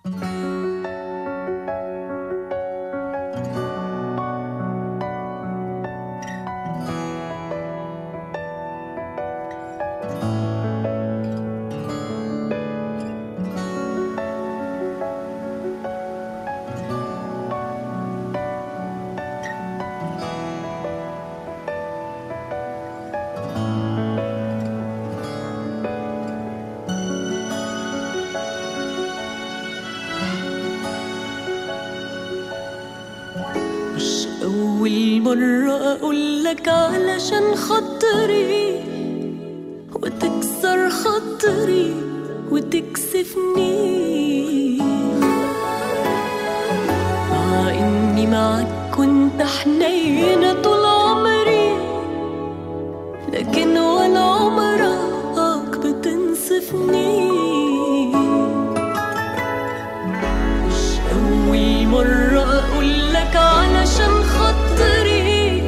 مش أول مرة أقولك علشان خاطري وتكسر خاطري وتكسفني مع إني معاك كنت حنينة طول عمري لكن ولا عمرك بتنصفني مش أول مرة أقولك علشان خاطري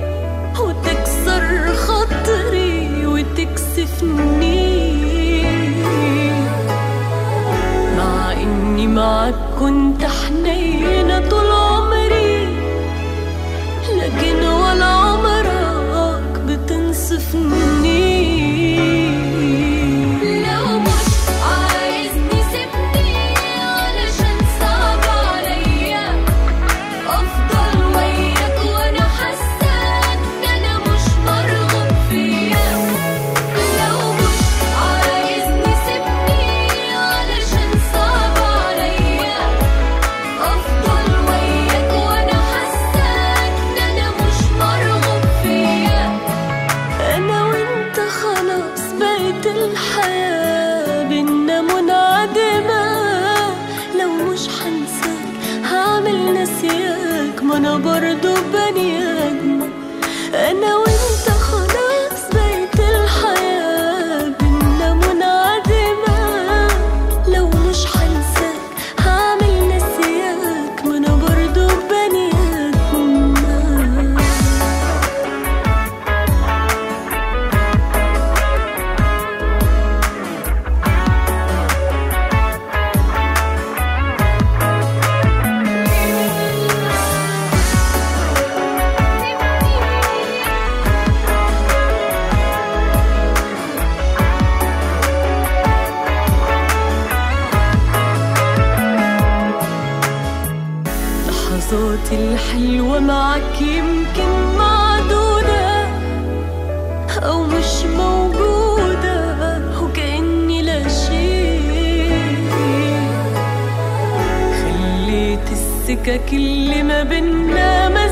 وتكسر خاطري وتكسفني مع إني معاك كنت حنينة طول عمري لكن ولا عمرك بتنصفني لو مش عايزني سيبني علشان صعب عليا افضل وياك وانا حاسه ان انا مش مرغوب فيا لو مش عايزني سيبني علشان صعب عليا افضل وياك وانا حاسه ان انا مش مرغوب فيا انا وانت خلاص بقت الحياة بينا منعدمة لو مش هنساك هعمل نسياك ما انا برضو بني ادمة انا وانت خلاص بقت الحياة بينا منعدمة لو مش هنساك هعمل نسياك ما انا برضو بني ادمة لحظاتي الحلوة معك يمكن معدودة أو مش موجودة وكأني لا شيء خليت السكك اللي ما بينا ما